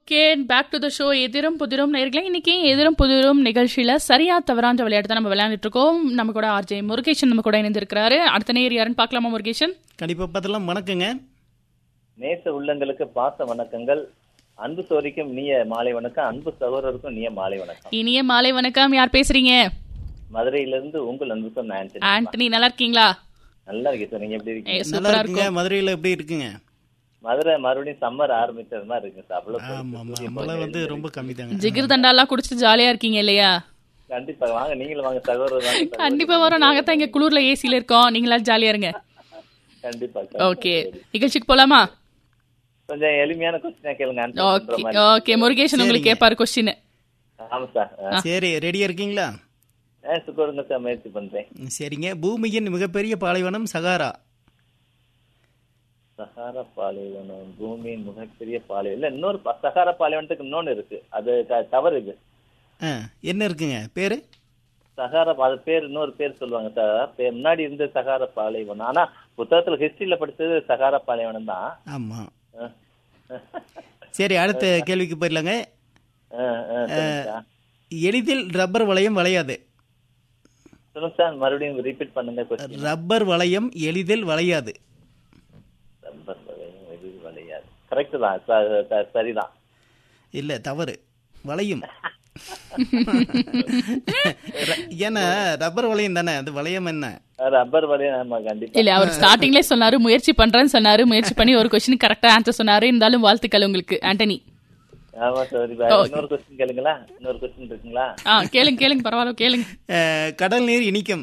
Okay back to the show எதிரும் புதிரும் நேர்களே இன்னைக்கு எதிரும் புதிரும் நிகழ்ச்சியில சரியா தவறான்ற விளையாட்டு தான் நம்ம விளையாண்டுட்டு இருக்கோம் நம்ம கூட ஆர்ஜே முருகேஷன் நம்ம கூட இணைந்திருக்கிறாரு அடுத்த நேர் யாருன்னு பார்க்கலாமா முருகேஷன் கண்டிப்பா பார்த்தலாம் வணக்கங்க நேச உள்ளங்களுக்கு பாச வணக்கங்கள் அன்பு சோரிக்கும் நீய மாலை வணக்கம் அன்பு சகோதரருக்கும் நீய மாலை வணக்கம் இனிய மாலை வணக்கம் யார் பேசுறீங்க மதுரையிலிருந்து உங்கள் அன்புக்கும் நான் ஆண்டனி. ஆண்டனி நல்லா இருக்கீங்களா நல்லா இருக்கு சார் நீங்க எப்படி ஏ, இருக்கீங்க நல்லா சூப்பரா இருக்குங்க இருக்கும் மதுரையில எப்படி இருக்குங்க மதுரை மறுபடியும் சம்மர் ஆரம்பிச்சது மாதிரி இருக்கு சார் அவ்வளவு ஆமா ஆமா சூரிய மழை பொழுது வந்து எழுந்திருக்கு. ரொம்ப கம்மி தாங்க ஜிகிர் தண்டாலாம் குடிச்சிட்டு ஜாலியா இருக்கீங்க இல்லையா கண்டிப்பா வாங்க நீங்களும் வாங்க சகோதரர் வாங்க சகோதரி. கண்டிப்பா வரோம் நாங்க தான் இங்க குளூர்ல ஏசில இருக்கோம் நீங்களா ஜாலியா இருங்க கண்டிப்பா ஓகே நிகழ்ச்சிக்கு போலாமா கொஞ்சம் எளிமையான கொஸ்டினா கேளுங்க answer பண்ற ஓகே மாதிரி. ஓகே முருகேஷன் உங்களுக்கு கேட்பாரு கொஸ்டின் ஆமா சார் ஆ. சரி ரெடியா இருக்கீங்களா ஆ, சுகருங்க சார் முயற்சி பண்றேன் ம், சரிங்க பூமியின் மிகப்பெரிய பாலைவனம் சகாரா சகாரா பாலைவனம் பூமியின் மிகப்பெரிய பாலைவனம் இல்ல இன்னொரு ப- சகாரா பாலைவனத்துக்கு இன்னொன்னு இருக்கு அது த- தவறு இது ஆ என்ன இருக்குங்க பேரு சகாரா அது பேர் இன்னொரு பேர் சொல்லுவாங்க சார் பேர் முன்னாடி இருந்த சகாரா பாலைவனம் ஆனா புத்தகத்துல ஹிஸ்டரியில படிச்சது சகாரா பாலைவனம் தான் ஆமா சரி அடுத்த கேள்விக்கு போயிடலாங்க எளிதில் ரப்பர் வளையம் வளையாது சொல்லுங்க சார் மறுபடியும் ரிப்பீட் பண்ணுங்க கொஸ்டின் ரப்பர் வளையம் எளிதில் வளையாது ரப்பர் வளையம் எதிர் வளையாது கரெக்ட் தான் ச- ச- சரிதான் இல்ல தவறு வளையும் ர- ஏன்னா ரப்பர் வளையம் தானே அது வளையம் என்ன ரப்பர் வளையம் ஆமா கண்டிப்பா இல்ல அவர் ஸ்டார்டிங்லேயே சொன்னாரு முயற்சி பண்றேன்னு சொன்னாரு முயற்சி பண்ணி ஒரு கொஸ்டின் கரெக்டா ஆன்சர் சொன்னாரு இருந்தாலும் வாழ்த்துக்கள் உங்களுக்கு ஆண்டனி ஆமா சார் இன்னொரு கொஸ்டின் கேளுங்களா இன்னொரு கொஸ்டின் இருக்குங்களா ஆ கேளுங்க கேளுங்க பரவாயில்ல கேளுங்க அஹ், கடல் நீர் இனிக்கும்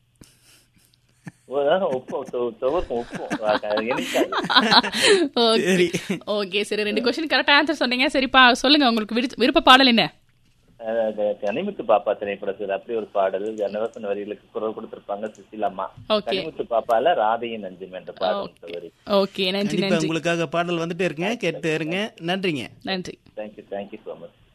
ஓ, ஆ, உப்பு தொ- துவக்கும் உப்பு ஆ, இனிக்காது. ஓகே சரி ஓகே சரி ரெண்டு கொஸ்டின் கரெக்டா ஆன்சர் சொன்னீங்க சரிப்பா சொல்லுங்க உங்களுக்கு விருப்ப- விருப்ப பாடல் என்ன அஹ், அது கனிமுத்து பாப்பா திரைப்படத்தில் அப்படி ஒரு பாடல் ஜனவசன வரிகளுக்கு குரல் கொடுத்திருப்பாங்க சுசிலாம்மா ஓகே கனிமுத்து பாப்பால ராதையின் நஞ்சும் என்ற பாடல் வரி ஓகே நன்றி கண்டிப்பா நன்றி உங்களுக்காக பாடல் வந்துட்டே இருங்க கேட்டு இருங்க நன்றிங்க நன்றி தேங்க்யூ தேங்க்யூ ஸோ மச்